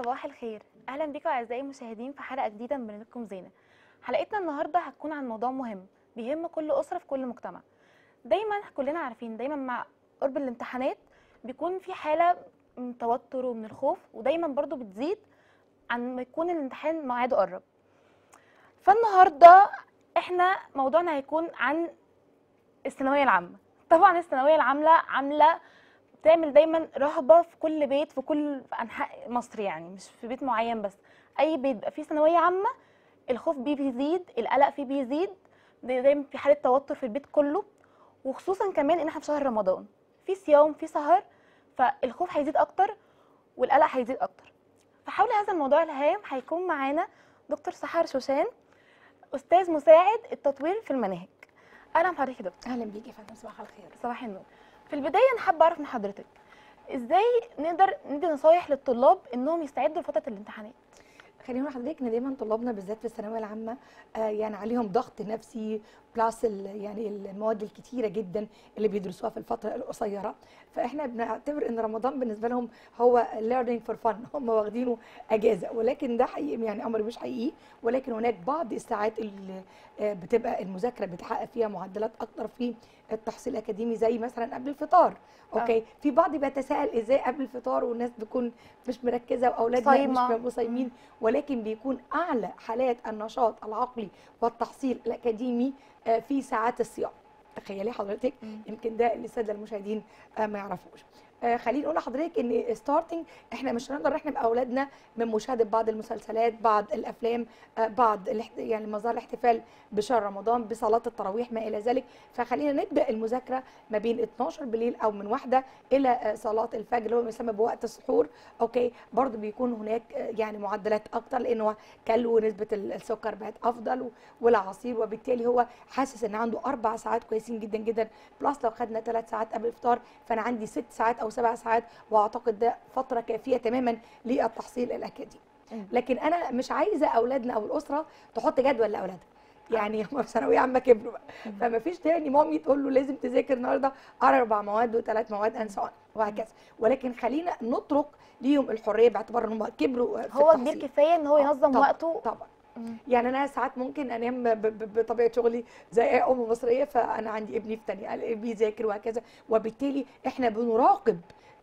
صباح الخير اهلا بيكم اعزائي المشاهدين في حلقه جديده من برنامجكم زينه حلقتنا النهارده هتكون عن موضوع مهم بيهم كل اسره في كل مجتمع دايما كلنا عارفين دايما مع قرب الامتحانات بيكون في حاله من التوتر ومن الخوف ودايما برضو بتزيد عن ما يكون الامتحان ميعاده قرب فالنهارده احنا موضوعنا هيكون عن الثانويه العامه طبعا الثانويه العامه عامله بتعمل دايما رهبه في كل بيت في كل انحاء مصر يعني مش في بيت معين بس اي بيت بيبقى فيه ثانويه عامه الخوف بيه بيزيد القلق فيه بيزيد دايما في حاله توتر في البيت كله وخصوصا كمان ان احنا في شهر رمضان في صيام في سهر فالخوف هيزيد اكتر والقلق هيزيد اكتر فحول هذا الموضوع الهام هيكون معانا دكتور سحر شوشان استاذ مساعد التطوير في المناهج اهلا بحضرتك يا دكتور اهلا بيكي يا فندم صباح الخير صباح النور في البدايه انا حابه اعرف من حضرتك ازاي نقدر ندي نصايح للطلاب انهم يستعدوا لفتره الامتحانات خليني اقول لحضرتك ان دايما طلابنا بالذات في الثانويه العامه آه يعني عليهم ضغط نفسي بلس يعني المواد الكتيره جدا اللي بيدرسوها في الفتره القصيره فاحنا بنعتبر ان رمضان بالنسبه لهم هو learning for fun هم واخدينه اجازه ولكن ده حقيقي يعني امر مش حقيقي ولكن هناك بعض الساعات اللي بتبقى المذاكره بتحقق فيها معدلات اكتر في التحصيل الاكاديمي زي مثلا قبل الفطار اوكي آه. في بعض بيتساءل ازاي قبل الفطار والناس بتكون مش مركزه واولادنا مش مصايمين ولكن بيكون اعلى حالات النشاط العقلي والتحصيل الاكاديمي في ساعات الصيام تخيلي حضرتك يمكن ده اللي الساده المشاهدين ما يعرفوش خليني اقول لحضرتك ان ستارتنج احنا مش هنقدر احنا باولادنا من مشاهده بعض المسلسلات بعض الافلام بعض يعني مظاهر الاحتفال بشهر رمضان بصلاه التراويح ما الى ذلك فخلينا نبدا المذاكره ما بين 12 بالليل او من واحده الى صلاه الفجر اللي هو بيسمى بوقت السحور اوكي برضه بيكون هناك يعني معدلات اكتر لانه كل ونسبه السكر بقت افضل والعصير وبالتالي هو حاسس ان عنده اربع ساعات كويسين جدا جدا بلس لو خدنا ثلاث ساعات قبل الفطار فانا عندي ست ساعات او سبع ساعات واعتقد ده فتره كافيه تماما للتحصيل الاكاديمي لكن انا مش عايزه اولادنا او الاسره تحط جدول لاولادها يعني هم في ثانويه عامه كبروا بقى فما فيش تاني مامي تقول له لازم تذاكر النهارده اربع مواد وثلاث مواد اند وهكذا ولكن خلينا نترك ليهم الحريه باعتبار ان هم كبروا في هو كبير كفايه ان هو ينظم طبعًا وقته طبعا يعني انا ساعات ممكن انام بطبيعه شغلي زي اي ام مصريه فانا عندي ابني في ثانيه بيذاكر وهكذا وبالتالي احنا بنراقب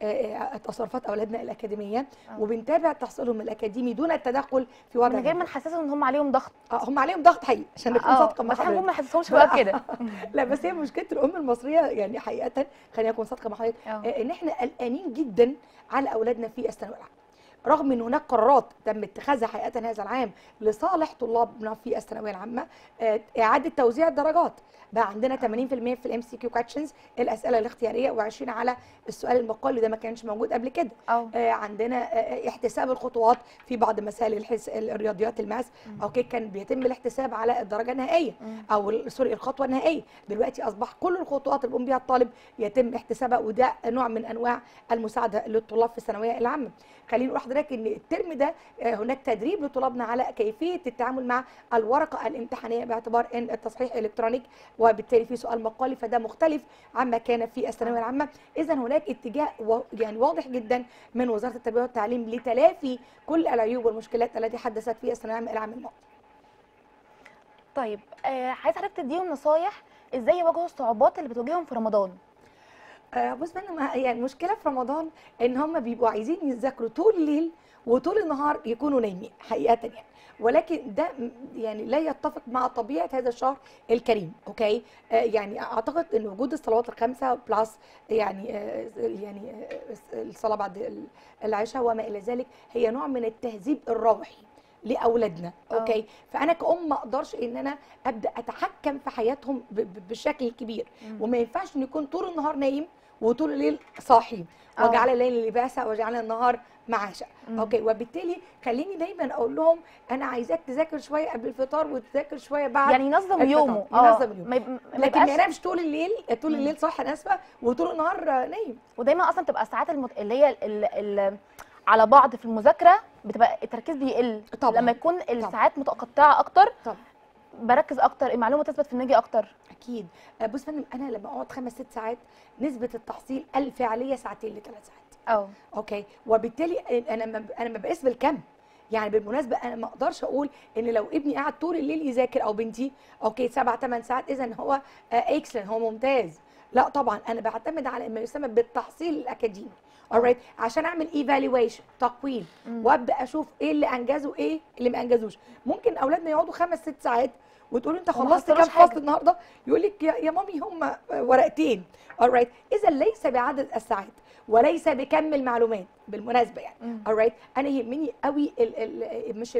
تصرفات اولادنا الاكاديميه أوه. وبنتابع تحصيلهم الاكاديمي دون التدخل في وضع من غير ما نحسسهم ان هم عليهم ضغط اه هم عليهم ضغط حقيقي عشان نكون صادقه مع حضرتك بس ما نحسسهمش بقى كده لا بس هي مشكله الام المصريه يعني حقيقه خليني اكون صادقه مع حضرتك ان احنا قلقانين جدا على اولادنا في الثانويه العامه رغم ان هناك قرارات تم اتخاذها حقيقه هذا العام لصالح طلابنا في الثانويه العامه اعاده توزيع الدرجات بقى عندنا 80% في الام سي كيو كويشنز الاسئله الاختياريه و20 على السؤال المقالي ده ما كانش موجود قبل كده آه عندنا آه احتساب الخطوات في بعض مسائل الحس... الرياضيات الماس اوكي كان بيتم الاحتساب على الدرجه النهائيه او سوري الخطوه النهائيه دلوقتي اصبح كل الخطوات اللي بيقوم بيها الطالب يتم احتسابها وده نوع من انواع المساعده للطلاب في الثانويه العامه خليني اقول لحضرتك ان الترم ده هناك تدريب لطلابنا على كيفيه التعامل مع الورقه الامتحانيه باعتبار ان التصحيح الكترونيك وبالتالي في سؤال مقالي فده مختلف عما كان في الثانويه العامه اذا هناك اتجاه يعني واضح جدا من وزاره التربيه والتعليم لتلافي كل العيوب والمشكلات التي حدثت في الثانويه العامه العام الماضي طيب آه عايز حضرتك تديهم نصايح ازاي يواجهوا الصعوبات اللي بتواجههم في رمضان آه بص انا يعني المشكله في رمضان ان هم بيبقوا عايزين يذاكروا طول الليل وطول النهار يكونوا نايمين حقيقه يعني ولكن ده يعني لا يتفق مع طبيعه هذا الشهر الكريم اوكي آه يعني اعتقد ان وجود الصلوات الخمسه بلس يعني آه يعني آه الصلاه بعد العشاء وما الى ذلك هي نوع من التهذيب الروحي لاولادنا اوكي أوه. فانا كأم ما اقدرش ان انا ابدا اتحكم في حياتهم بشكل كبير مم. وما ينفعش ان يكون طول النهار نايم وطول الليل صاحي وجعل الليل لباسا وجعل النهار معاشا اوكي وبالتالي خليني دايما اقول لهم انا عايزاك تذاكر شويه قبل الفطار وتذاكر شويه بعد يعني ينظم يومه ينظم يومه ما لكن ما ينامش طول الليل طول الليل صاحي انا اسفه وطول النهار نايم ودايما اصلا تبقى الساعات المت... اللي هي ال... ال... على بعض في المذاكره بتبقى التركيز بيقل طبعا لما يكون الساعات متقطعه اكتر طبعا بركز اكتر المعلومه تثبت في دماغي اكتر اكيد بص فندم انا لما اقعد خمس ست ساعات نسبه التحصيل الفعليه ساعتين لثلاث ساعات اه اوكي وبالتالي انا ما انا ما بقيس بالكم يعني بالمناسبه انا ما اقدرش اقول ان لو ابني قاعد طول الليل يذاكر او بنتي اوكي سبع ثمان ساعات اذا هو اكسلنت هو ممتاز لا طبعا انا بعتمد على ما يسمى بالتحصيل الاكاديمي alright عشان اعمل ايفالويشن تقويم مم. وابدا اشوف ايه اللي انجزه وايه اللي ما انجزوش ممكن اولادنا يقعدوا خمس ست ساعات وتقول انت وما خلصت كام حصلوش حاجة. فصل النهارده يقول لك يا يا مامي هم ورقتين alright اذا ليس بعدد الساعات وليس بكم المعلومات بالمناسبه يعني مم. alright انا يهمني قوي ال ال مش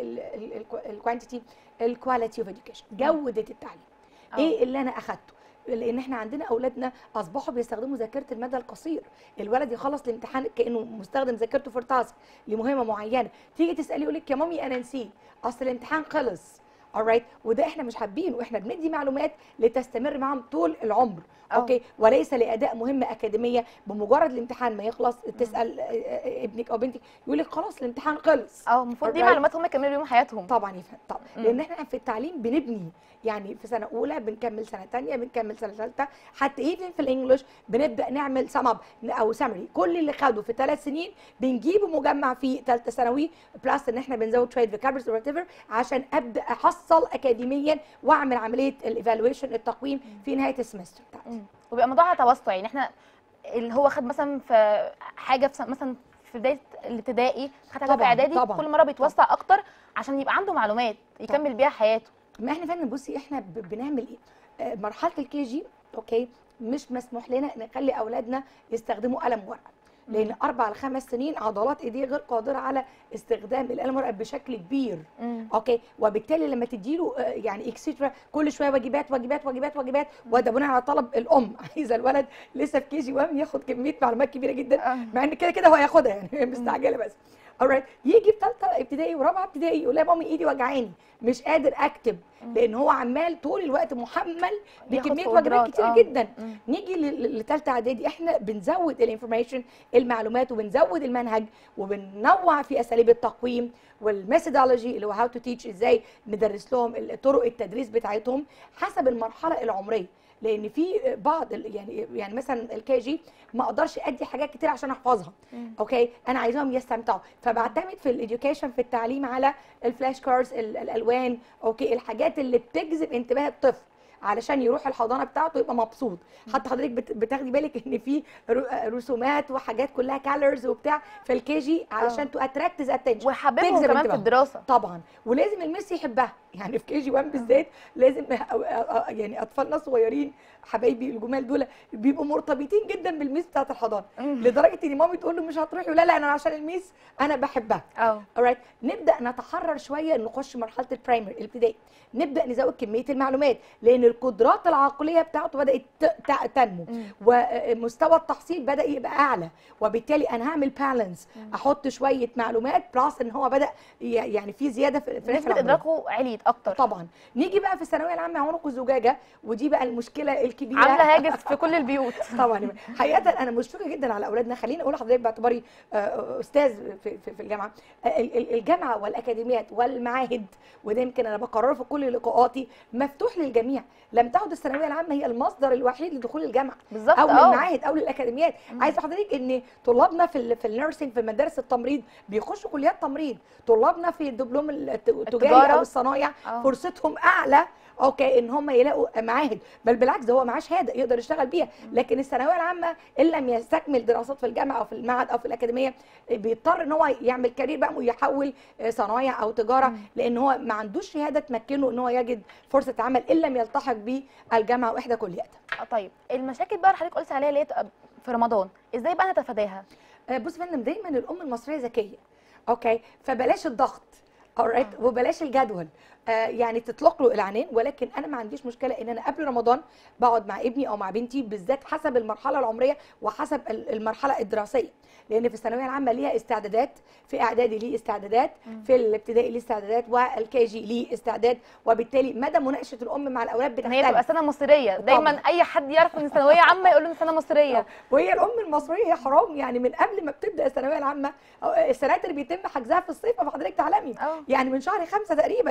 الكوانتيتي الكواليتي اوف education جوده التعليم آه. ايه اللي انا اخدته لان احنا عندنا اولادنا اصبحوا بيستخدموا ذاكره المدى القصير الولد يخلص الامتحان كانه مستخدم ذاكرته فور تاسك لمهمه معينه تيجي تسالي يقول لك يا مامي انا نسيت اصل الامتحان خلص alright وده احنا مش حابينه واحنا بندي معلومات لتستمر معاهم طول العمر أه. اوكي وليس لاداء مهمه اكاديميه بمجرد الامتحان ما يخلص تسال آه، آه، ابنك او بنتك يقول لك خلاص الامتحان خلص اه المفروض دي Alright. معلومات هم يكملوا بيهم حياتهم طبعا يفهم طبعا مم. لان احنا في التعليم بنبني يعني في سنه اولى بنكمل سنه ثانيه بنكمل سنه ثالثه حتى ايفن في الانجليش بنبدا نعمل سم اب او سمري كل اللي خده في ثلاث سنين بنجيبه مجمع في ثالثه ثانوي بلس ان احنا بنزود شويه فيكابرز وات عشان ابدا احصل اكاديميا واعمل عمليه الايفالويشن التقويم في نهايه السمستر بتاعتي مم. وبيبقى الموضوع على توسع يعني احنا اللي هو خد مثلا في حاجه في سن- مثلا في بدايه الابتدائي خد حاجه في طبعاً، اعدادي طبعاً. كل مره بيتوسع اكتر عشان يبقى عنده معلومات يكمل بيها حياته ما احنا فعلا بصي احنا ب- بنعمل ايه آه، مرحله الكي جي اوكي مش مسموح لنا نخلي اولادنا يستخدموا قلم ورقه لان اربع لخمس سنين عضلات ايديه غير قادره على استخدام القلم ورقه بشكل كبير مم. اوكي وبالتالي لما تديله آه، يعني اكسترا كل شويه واجبات واجبات واجبات واجبات وده بناء على طلب الام عايزه الولد لسه في كي جي 1 ياخد كميه معلومات كبيره جدا آه. مع ان كده كده هو هياخدها يعني هي مستعجله بس alright يجي في ثالثه ابتدائي ورابعه ابتدائي يقول لها مامي ايدي وجعاني مش قادر اكتب لان هو عمال طول الوقت محمل ياخد بكميه في واجبات قدرات، كتير آه. جدا مم. نيجي لثالثه اعدادي احنا بنزود الانفورميشن المعلومات وبنزود المنهج وبننوع في اساليب التقويم والميثودولوجي اللي هو هاو تو تيتش ازاي ندرس لهم ال- طرق التدريس بتاعتهم حسب المرحله العمريه لان في بعض ال- يعني يعني مثلا الكي جي ما اقدرش ادي حاجات كتير عشان احفظها مم. اوكي انا عايزاهم يستمتعوا فبعتمد في الاديوكيشن في التعليم على الفلاش كارز ال- الالوان اوكي الحاجات اللي بتجذب انتباه الطفل علشان يروح الحضانه بتاعته يبقى مبسوط حتى حضرتك بت- بتاخدي بالك ان في رو- رسومات وحاجات كلها كالرز وبتاع في الكي جي علشان تو اتراكت ذا اتنشن وحببهم تجذب كمان في انتباههم. الدراسه طبعا ولازم الميس يحبها يعني في كي جي 1 بالذات لازم أ- أ- أ- يعني اطفالنا الصغيرين حبايبي الجمال دول بيبقوا مرتبطين جدا بالميس بتاعت الحضانه مم. لدرجه ان مامي تقول له مش هتروحي لا لا انا عشان الميس انا بحبها اه alright نبدا نتحرر شويه نخش مرحله البرايمري الابتدائي نبدا نزود كميه المعلومات لان القدرات العقليه بتاعته بدات ت- ت- تنمو مم. ومستوى التحصيل بدا يبقى اعلى وبالتالي انا هعمل بالانس احط شويه معلومات بلس ان هو بدا ي- يعني في زياده في في نسبه ادراكه عليت اكتر طبعا نيجي بقى في الثانويه العامه عنق الزجاجه ودي بقى المشكله الكبيره عامله هاجس في كل البيوت طبعا حقيقه انا مشفقه جدا على اولادنا خليني اقول لحضرتك باعتباري آه، استاذ في, في, في الجامعه آه، ال- ال- الجامعه والاكاديميات والمعاهد وده يمكن انا بقرره في كل لقاءاتي مفتوح للجميع لم تعد الثانويه العامه هي المصدر الوحيد لدخول الجامعه بالظبط او اه للمعاهد او للاكاديميات عايزه حضرتك ان طلابنا في ال في النيرسينج في مدارس التمريض بيخشوا كليات تمريض طلابنا في الدبلوم الت- التجاري التجارة. او الصنايع آه. فرصتهم اعلى اوكي ان هم يلاقوا معاهد بل بالعكس ده هو معاه شهاده يقدر يشتغل بيها لكن الثانويه العامه ان لم يستكمل دراسات في الجامعه او في المعهد او في الاكاديميه بيضطر ان هو يعمل كارير بقى ويحول آه، صنايع او تجاره لان هو ما عندوش شهاده تمكنه ان هو يجد فرصه عمل ان لم يلتحق بالجامعه واحدى كلياتها آه، طيب المشاكل بقى اللي حضرتك قلت عليها اللي هي تبقى في رمضان ازاي بقى نتفاداها آه، بص يا فندم دايما الام المصريه ذكيه اوكي فبلاش الضغط alright وبلاش الجدول آه يعني تطلق له العنان ولكن انا ما عنديش مشكله ان انا قبل رمضان بقعد مع ابني او مع بنتي بالذات حسب المرحله العمريه وحسب ال- المرحله الدراسيه لان في الثانويه العامه ليها استعدادات في اعدادي ليه استعدادات في الابتدائي ليه استعدادات والكي جي ليه استعداد وبالتالي مدى مناقشه الام مع الاولاد ان هي تبقى بتختلف سنه مصريه دايما طبعاً. اي حد يعرف ان ثانويه عامه يقول له إن سنه مصريه وهي الام المصريه يا حرام يعني من قبل ما بتبدا الثانويه العامه أو السنوات اللي بيتم حجزها في الصيف فحضرتك تعلمي اه يعني من شهر خمسة تقريبا والولاد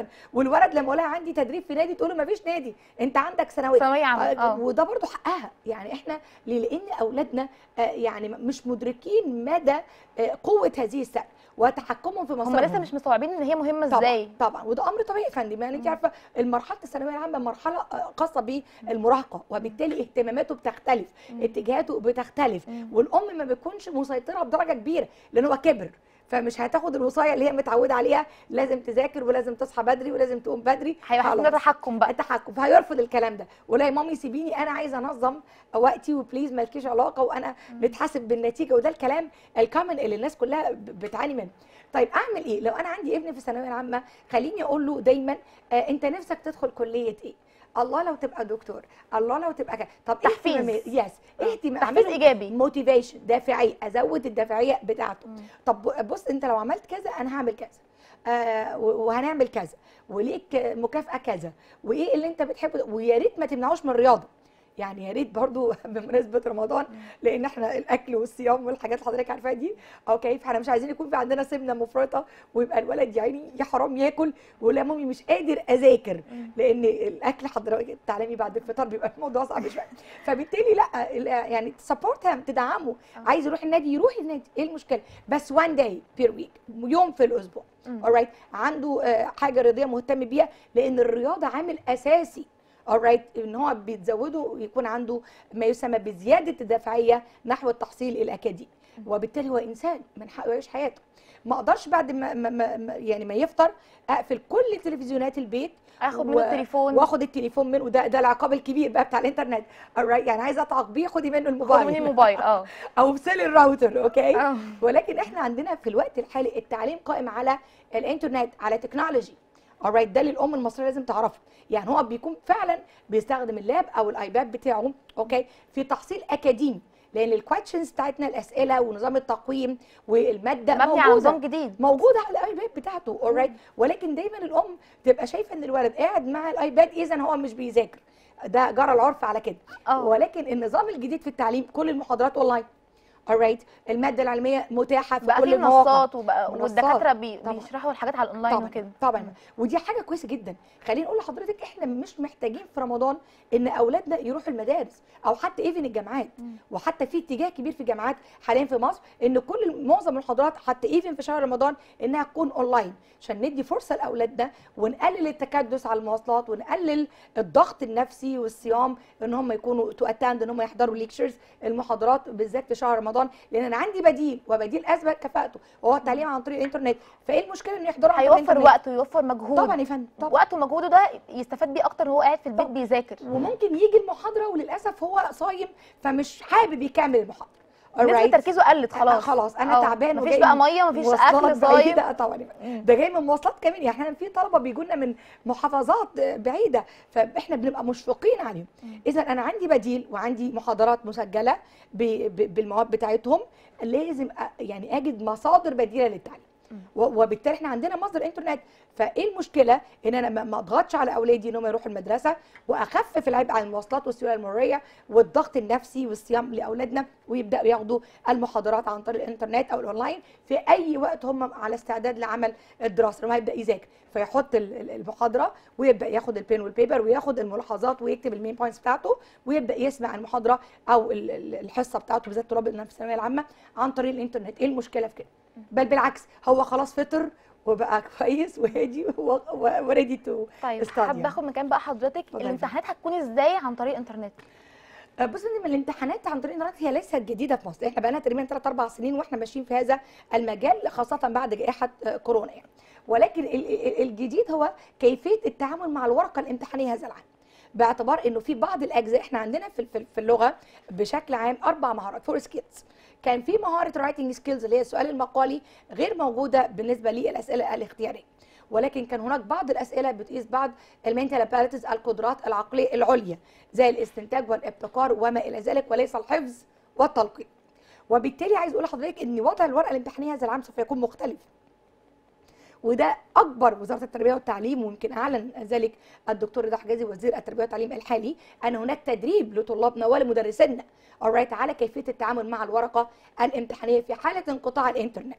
والولد لما اقول لها عندي تدريب في نادي تقول له ما فيش نادي انت عندك ثانويه ثانويه عامه آه، اه وده برضو حقها يعني احنا ليه؟ لان اولادنا آه، يعني مش مدركين مدى آه، قوه هذه السنه وتحكمهم في هم مصائرهم لسه مش مستوعبين ان هي مهمه طبعا ازاي طبعا وده امر طبيعي يا فندم يعني انت مم. عارفه المرحله الثانويه العامه مرحله آه، خاصه بالمراهقه وبالتالي اهتماماته بتختلف مم. اتجاهاته بتختلف مم. والام ما بتكونش مسيطره بدرجه كبيره لان هو كبر فمش هتاخد الوصايه اللي هي متعوده عليها لازم تذاكر ولازم تصحى بدري ولازم تقوم بدري هيبقى حاسس ان ده خلاص. تحكم بقى التحكم فهيرفض الكلام ده ولا يا مامي سيبيني انا عايزه انظم وقتي وبليز مالكيش علاقه وانا بتحاسب بالنتيجه وده الكلام الكومن اللي الناس كلها ب- بتعاني منه طيب اعمل ايه لو انا عندي ابني في الثانويه العامه خليني اقول له دايما آه انت نفسك تدخل كليه ايه الله لو تبقى دكتور الله لو تبقى كده طب تحفيز. يس اهتمام تحفيز ايجابي موتيفيشن دافعيه ازود الدافعيه بتاعته مم. طب بص انت لو عملت كذا انا هعمل كذا آه و- وهنعمل كذا وليك مكافاه كذا وايه اللي انت بتحبه ويا ريت ما تمنعوش من الرياضه يعني يا ريت برضو بمناسبه رمضان لان احنا الاكل والصيام والحاجات اللي حضرتك عارفاها دي اوكي فاحنا مش عايزين يكون في عندنا سمنه مفرطه ويبقى الولد يا عيني يا حرام ياكل ويقول يا مامي مش قادر اذاكر مم. لان الاكل حضرتك تعلمي بعد الفطار بيبقى الموضوع صعب شويه فبالتالي لا ال- يعني تسبورت تدعمه آه. عايز يروح النادي يروح النادي ايه المشكله بس وان داي بير ويك يوم في الاسبوع مم. alright عنده آه، حاجه رياضيه مهتم بيها لان الرياضه عامل اساسي alright ان هو بيتزوده يكون عنده ما يسمى بزياده الدافعيه نحو التحصيل الاكاديمي وبالتالي هو انسان من حقه يعيش حياته ما اقدرش بعد ما, ما, ما ما- يعني ما يفطر اقفل كل تلفزيونات البيت اخد و- منه التليفون واخد التليفون منه ده ده العقاب الكبير بقى بتاع الانترنت alright يعني عايزه اتعاق بيه خدي منه خد مني الموبايل الموبايل اه او افصلي الراوتر اوكي اه ولكن احنا عندنا في الوقت الحالي التعليم قائم على الانترنت على تكنولوجي alright ده اللي الام المصريه لازم تعرفه يعني هو بيكون فعلا بيستخدم اللاب او الايباد بتاعه اوكي في تحصيل اكاديمي لان الكويشنز بتاعتنا الاسئله ونظام التقويم والماده مبني على موجوده نظام جديد موجوده على الايباد بتاعته alright ولكن دايما الام تبقى شايفه ان الولد قاعد مع الايباد اذا هو مش بيذاكر ده جرى العرف على كده اه ولكن النظام الجديد في التعليم كل المحاضرات اونلاين alright الماده العلميه متاحه في بقى كل في المواقع منصات وبقى منصات. والدكاتره بي... طبعا. بيشرحوا الحاجات على الاونلاين طبعا وكده طبعا ودي حاجه كويسه جدا خليني اقول لحضرتك احنا مش محتاجين في رمضان ان اولادنا يروحوا المدارس او حتى ايفن الجامعات مم. وحتى في اتجاه كبير في الجامعات حاليا في مصر ان كل معظم المحاضرات حتى ايفن في شهر رمضان انها تكون اونلاين عشان ندي فرصه لاولادنا ونقلل التكدس على المواصلات ونقلل الضغط النفسي والصيام ان هم يكونوا تو اتاند ان هم يحضروا ليكتشرز المحاضرات بالذات في شهر رمضان لان انا عندي بديل وبديل اثبت كفاءته وهو التعليم عن طريق الانترنت فايه المشكله انه يحضروا عن طريق هيوفر الإنترنت؟ وقت ويوفر مجهود طبعا يا فندم طبعا وقته ومجهوده ده يستفاد بيه اكتر وهو قاعد في البيت طبعا. بيذاكر وممكن يجي المحاضره وللاسف هو صايم فمش حابب يكمل المحاضره نسبه alright؟ تركيزه قلت خلاص خلاص خلاص انا آه. تعبان مفيش وجاي بقى من ميه مفيش مواصلات اكل صايم بعيدة. آه طبعا مم. ده جاي من مواصلات كمان يعني احنا في طلبه بيجوا لنا من محافظات بعيده فاحنا بنبقى مشفقين عليهم مم. اذا انا عندي بديل وعندي محاضرات مسجله ب- ب- بالمواد بتاعتهم لازم أ- يعني اجد مصادر بديله للتعليم مم. و- وبالتالي احنا عندنا مصدر انترنت فايه المشكله ان انا ما- ما اضغطش على اولادي انهم يروحوا المدرسه واخفف العبء عن المواصلات والسيوله المروريه والضغط النفسي والصيام لاولادنا ويبداوا ياخدوا المحاضرات عن طريق الانترنت او الاونلاين في اي وقت هم على استعداد لعمل الدراسه لما هيبدا يذاكر فيحط ال- ال- المحاضره ويبدا ياخد البين والبيبر وياخد الملاحظات ويكتب المين بوينتس بتاعته ويبدا يسمع المحاضره او ال- ال- الحصه بتاعته بالذات طلاب اللي في الثانويه العامه عن طريق الانترنت ايه المشكله في كده بل بالعكس هو خلاص فطر وبقى كويس وهادي وريدي تو طيب استاذ حابه يعني. اخد مكان بقى حضرتك اتفضلي. الامتحانات هتكون ازاي عن طريق الانترنت بص ان من الامتحانات عن طريق الانترنت هي ليست جديده في مصر احنا بقى لنا تقريبا 3 4 سنين واحنا ماشيين في هذا المجال خاصه بعد جائحه آه، كورونا يعني ولكن ال- ال- الجديد هو كيفيه التعامل مع الورقه الامتحانيه هذا العام باعتبار انه في بعض الاجزاء احنا عندنا في في- في اللغه بشكل عام اربع مهارات فور سكيلز كان في مهاره رايتنج سكيلز اللي هي السؤال المقالي غير موجوده بالنسبه للاسئله الاختياريه ولكن كان هناك بعض الاسئله بتقيس بعض المنتال ابيلتيز القدرات العقليه العليا زي الاستنتاج والابتكار وما الى ذلك وليس الحفظ والتلقين وبالتالي عايز اقول لحضرتك ان وضع الورقه الامتحانيه هذا العام سوف يكون مختلف وده اكبر وزاره التربيه والتعليم ويمكن اعلن ذلك الدكتور رضا حجازي وزير التربيه والتعليم الحالي ان هناك تدريب لطلابنا ولمدرسينا alright على كيفيه التعامل مع الورقه الامتحانيه في حاله انقطاع الانترنت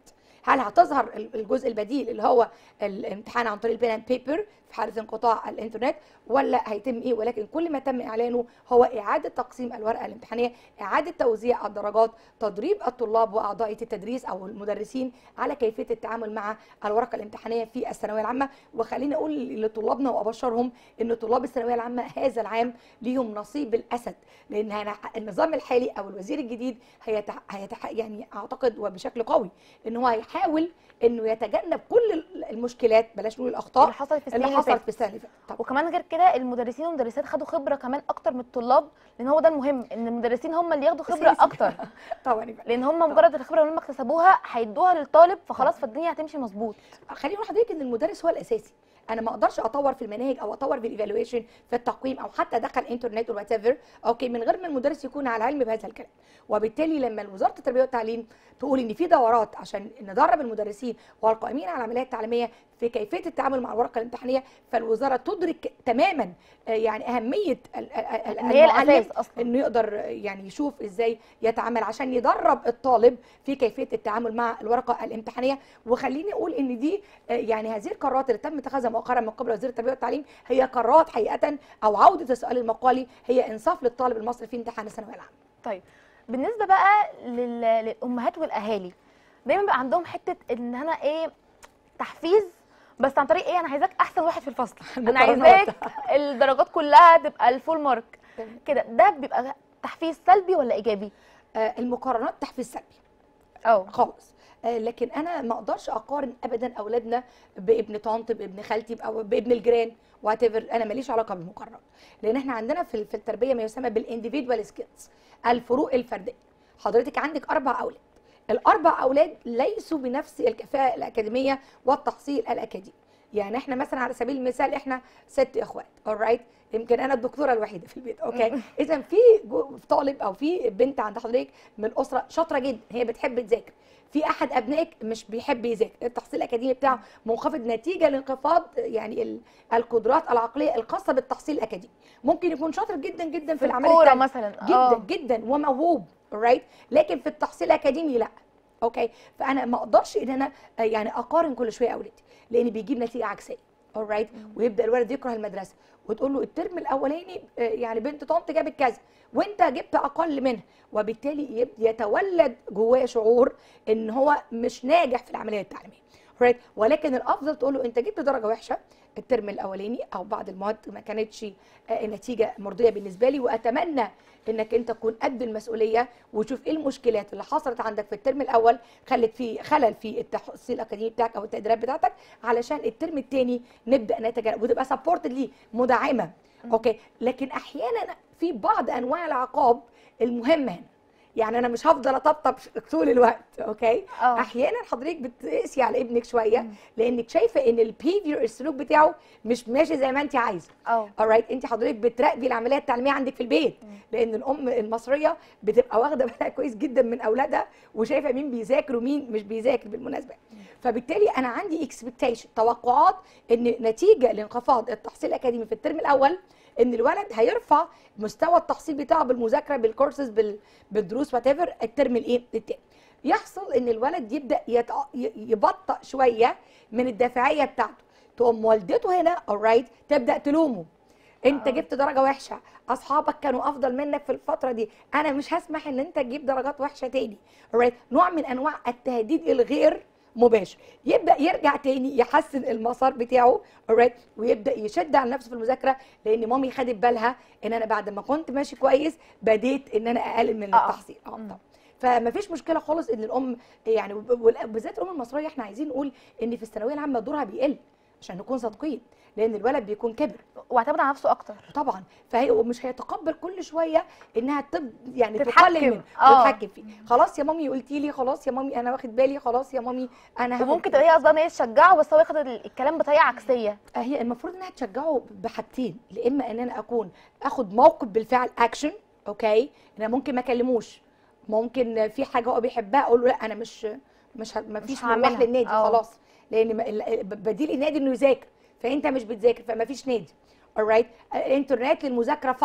هل هتظهر ال- الجزء البديل اللي هو الامتحان عن طريق البين اند بيبر في حاله انقطاع الانترنت ولا هيتم ايه ولكن كل ما تم اعلانه هو اعاده تقسيم الورقه الامتحانيه اعاده توزيع الدرجات تدريب الطلاب واعضاء التدريس او المدرسين على كيفيه التعامل مع الورقه الامتحانيه في الثانويه العامه وخليني اقول لطلابنا وابشرهم ان طلاب الثانويه العامه هذا العام ليهم نصيب الاسد لان هنا- النظام الحالي او الوزير الجديد هيتح... هيتح... يعني اعتقد وبشكل قوي ان هو هيحاول انه يتجنب كل المشكلات بلاش نقول الاخطاء اللي حصلت في السنين اللي اللي حصلت فاتت. في السنه اللي فاتت طبعا وكمان غير كده المدرسين والمدرسات خدوا خبره كمان اكتر من الطلاب لان هو ده المهم ان المدرسين هم اللي ياخدوا خبره أساسي. اكتر طبعا يبقى. لان هم مجرد الخبره اللي هم اكتسبوها هيدوها للطالب فخلاص فالدنيا هتمشي مظبوط خليني اقول لحضرتك ان المدرس هو الاساسي انا ما اقدرش اطور في المناهج او اطور في الايفالويشن في التقويم او حتى ادخل انترنت وات ايفر اوكي من غير ما المدرس يكون على علم بهذا الكلام وبالتالي لما وزاره التربيه والتعليم تقول ان في دورات عشان ندرب المدرسين والقائمين على العمليات التعليميه في كيفيه التعامل مع الورقه الامتحانيه فالوزاره تدرك تماما آه، يعني اهميه ال- ال- ال- إن هي المعلم الأساس أصلاً. انه يقدر يعني يشوف ازاي يتعامل عشان يدرب الطالب في كيفيه التعامل مع الورقه الامتحانيه وخليني اقول ان دي آه، يعني هذه القرارات اللي تم اتخاذها مؤخرا من قبل وزير التربيه والتعليم هي قرارات حقيقه او عوده السؤال المقالي هي انصاف للطالب المصري في امتحان الثانويه العامه طيب بالنسبه بقى لل... للامهات والاهالي دايما بقى عندهم حته ان انا ايه تحفيز بس عن طريق ايه انا عايزاك احسن واحد في الفصل انا المقارنات. عايزاك الدرجات كلها تبقى الفول مارك تمام. كده ده بيبقى تحفيز سلبي ولا ايجابي آه، المقارنات تحفيز سلبي اه خالص آه، لكن انا ما اقدرش اقارن ابدا اولادنا بابن طنط بابن خالتي او بابن الجيران وات انا ماليش علاقه بالمقارنات لان احنا عندنا في في التربيه ما يسمى بالانديفيدوال سكيلز الفروق الفرديه حضرتك عندك اربع اولاد الاربع اولاد ليسوا بنفس الكفاءه الاكاديميه والتحصيل الاكاديمي يعني احنا مثلا على سبيل المثال احنا ست اخوات alright يمكن انا الدكتوره الوحيده في البيت اوكي اذا في جو- طالب او في بنت عند حضرتك من اسره شاطره جدا هي بتحب تذاكر في احد ابنائك مش بيحب يذاكر التحصيل الاكاديمي بتاعه منخفض نتيجه لانخفاض يعني ال- القدرات العقليه الخاصه بالتحصيل الاكاديمي ممكن يكون شاطر جدا جدا في, في العمل الكوره التاني. مثلا جدا اه جدا وموهوب رايت لكن في التحصيل الاكاديمي لا اوكي فانا ما اقدرش ان انا آه، يعني اقارن كل شويه اولادي لان بيجيب نتيجه عكسيه alright ويبدا الولد يكره المدرسه وتقول له الترم الاولاني آه، يعني بنت طنط جابت كذا وانت جبت اقل منها وبالتالي يب- يتولد جواه شعور ان هو مش ناجح في العمليه التعليميه right ولكن الافضل تقول له انت جبت درجه وحشه الترم الاولاني او بعض المواد ما كانتش آه، النتيجه مرضيه بالنسبه لي واتمنى انك انت تكون قد المسؤوليه وتشوف ايه المشكلات اللي حصلت عندك في الترم الاول خلت في خلل في التحصيل الاكاديمي بتاعك او التقديرات بتاعتك علشان الترم الثاني نبدا نتجنب وتبقى سبورتد ليه مدعمه اوكي لكن احيانا في بعض انواع العقاب المهمه هنا يعني انا مش هفضل اطبطب طول الوقت اوكي اه احيانا حضرتك بتقسي على ابنك شويه لانك شايفه ان البيفير السلوك بتاعه مش ماشي زي ما انت عايزه اه alright انت حضرتك بتراقبي العمليه التعليميه عندك في البيت لان الام المصريه بتبقى واخده بالها كويس جدا من اولادها وشايفه مين بيذاكر ومين مش بيذاكر بالمناسبه فبالتالي انا عندي اكسبكتيشن توقعات ان نتيجه لانخفاض التحصيل الاكاديمي في الترم الاول ان الولد هيرفع مستوى التحصيل بتاعه بالمذاكره بالكورسز بال- بالدروس وات ايفر الترم الايه التاني يحصل ان الولد يبدا يتع... ي- يبطأ شويه من الدافعيه بتاعته تقوم والدته هنا alright تبدا تلومه انت آه. جبت درجه وحشه اصحابك كانوا افضل منك في الفتره دي انا مش هسمح ان انت تجيب درجات وحشه تاني alright نوع من انواع التهديد الغير مباشر يبدا يرجع تاني يحسن المسار بتاعه alright ويبدا يشد على نفسه في المذاكره لان مامي خدت بالها ان انا بعد ما كنت ماشي كويس بديت ان انا اقلل من آه. التحصيل اه مم. طبعا فما فيش مشكله خالص ان الام يعني وبالذات الام المصريه احنا عايزين نقول ان في الثانويه العامه دورها بيقل عشان نكون صادقين لان الولد بيكون كبر واعتمد على نفسه اكتر طبعا فهي ومش هيتقبل كل شويه انها تب يعني تتحكم. تقلل منه آه. وتتحكم فيه خلاص يا مامي قلتي لي خلاص يا مامي انا واخد بالي خلاص يا مامي انا هاخد وممكن تلاقيها قصدها ان هي تشجعه بس هو ياخد الكلام بطريقه عكسيه هي المفروض انها تشجعه بحاجتين يا اما ان انا اكون اخد موقف بالفعل اكشن اوكي ان انا ممكن ما اكلموش ممكن في حاجه هو بيحبها اقول له لا انا مش مش ه- ما فيش مروح هعملها. للنادي آه. خلاص لان ما- ال- بديل النادي انه يذاكر فانت مش بتذاكر فما فيش نادي alright انترنت للمذاكره فقط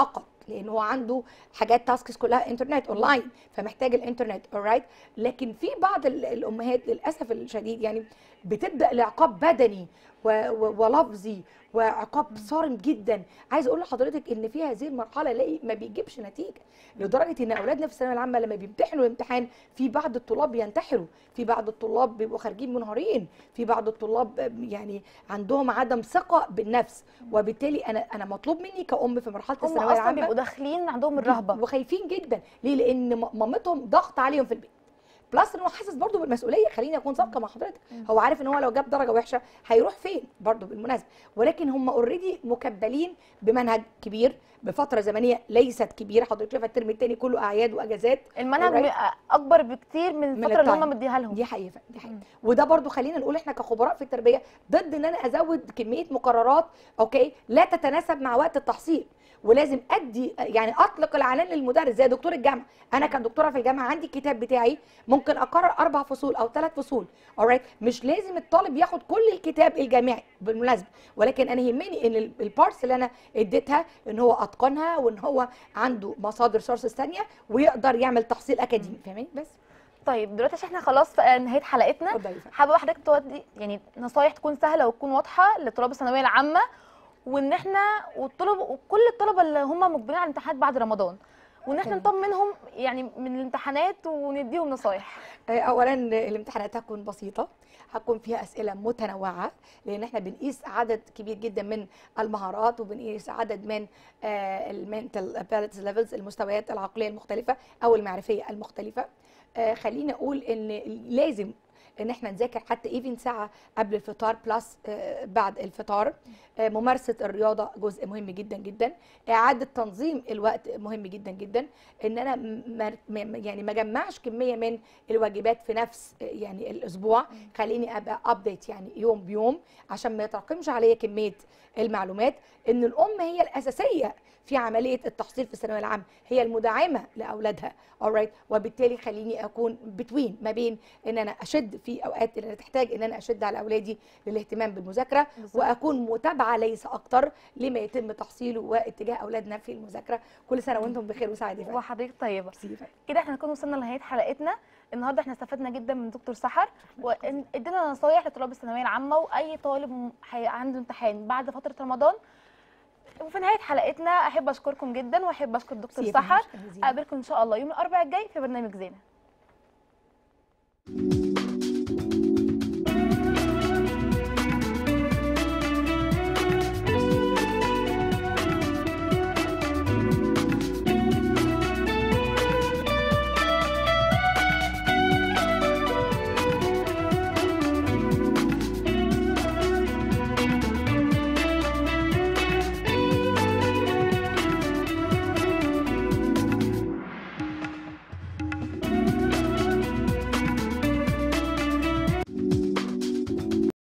لان هو عنده حاجات تاسكس كلها انترنت اونلاين فمحتاج الانترنت alright لكن في بعض ال- الامهات للاسف الشديد يعني بتبدا لعقاب بدني و- و- ولفظي وعقاب صارم جدا عايز اقول لحضرتك ان في هذه المرحله الاقي ما بيجيبش نتيجه لدرجه ان اولادنا في الثانويه العامه لما بيمتحنوا الامتحان في بعض الطلاب بينتحروا في بعض الطلاب بيبقوا خارجين منهارين في بعض الطلاب يعني عندهم عدم ثقه بالنفس وبالتالي انا انا مطلوب مني كأم في مرحله هم الثانويه اصلا العامه بيبقوا داخلين عندهم الرهبه وخايفين جدا ليه لان م- مامتهم ضغط عليهم في البيت بلس انه حاسس برضه بالمسؤوليه خليني اكون صادقه مع حضرتك هو عارف ان هو لو جاب درجه وحشه هيروح فين برضه بالمناسبه ولكن هم اوريدي مكبلين بمنهج كبير بفتره زمنيه ليست كبيره حضرتك شايفه الترم الثاني كله اعياد واجازات المنهج alright. بيبقى اكبر بكتير من من الفتره اللي التايم. هم مديها لهم دي حقيقه دي حقيقه وده برضو خلينا نقول احنا كخبراء في التربيه ضد ان انا ازود كميه مقررات اوكي لا تتناسب مع وقت التحصيل ولازم ادي يعني اطلق العنان للمدرس زي دكتور الجامعه انا كدكتوره في الجامعه عندي الكتاب بتاعي ممكن اقرر اربع فصول او ثلاث فصول alright مش لازم الطالب ياخد كل الكتاب الجامعي بالمناسبه ولكن انا يهمني ان ال- البارتس اللي انا اديتها ان هو اتقنها وان هو عنده مصادر سورسز ثانيه ويقدر يعمل تحصيل اكاديمي فاهمين بس طيب دلوقتي عشان احنا خلاص في نهايه حلقتنا اتفضلي يا فندم. حابه حضرتك تودي يعني نصايح تكون سهله وتكون واضحه لطلاب الثانويه العامه وان احنا والطلب وكل الطلبه اللي هم مقبلين على الامتحانات بعد رمضان وان احنا تمام. نطمنهم يعني من الامتحانات ونديهم نصايح آه، اولا الامتحانات هتكون بسيطه هتكون فيها اسئله متنوعه لان احنا بنقيس عدد كبير جدا من المهارات وبنقيس عدد من المنتال ابيلتيز ليفلز المستويات العقليه المختلفه او المعرفيه المختلفه آه، خليني اقول ان لازم ان احنا نذاكر حتى ايفن ساعه قبل الفطار بلس آه، بعد الفطار آه، ممارسه الرياضه جزء مهم جدا جدا اعاده تنظيم الوقت مهم جدا جدا ان انا م- ما- ما- يعني ما جمعش كميه من الواجبات في نفس آه، يعني الاسبوع خليني ابقى ابديت يعني يوم بيوم عشان ما يتراكمش عليا كميه المعلومات ان الام هي الاساسيه في عمليه التحصيل في الثانويه العامه هي المدعمه لاولادها alright وبالتالي خليني اكون بتوين ما بين ان انا اشد في اوقات اللي أنا تحتاج ان انا اشد على اولادي للاهتمام بالمذاكره بالظبط. واكون متابعه ليس اكتر لما يتم تحصيله واتجاه اولادنا في المذاكره كل سنه وانتم بخير وسعاده يا فندم. وحضرتك طيبه ميرسي يا فندم. كده احنا نكون وصلنا لنهايه حلقتنا النهارده احنا استفدنا جدا من دكتور سحر وادينا نصايح لطلاب الثانويه العامه واي طالب م- هي- عنده امتحان بعد فتره رمضان وفي نهايه حلقتنا احب اشكركم جدا واحب اشكر دكتور ميرسي يا فندم. سحر شكراً جزيلاً. اقابلكم ان شاء الله يوم الاربعاء الجاي في برنامج زينه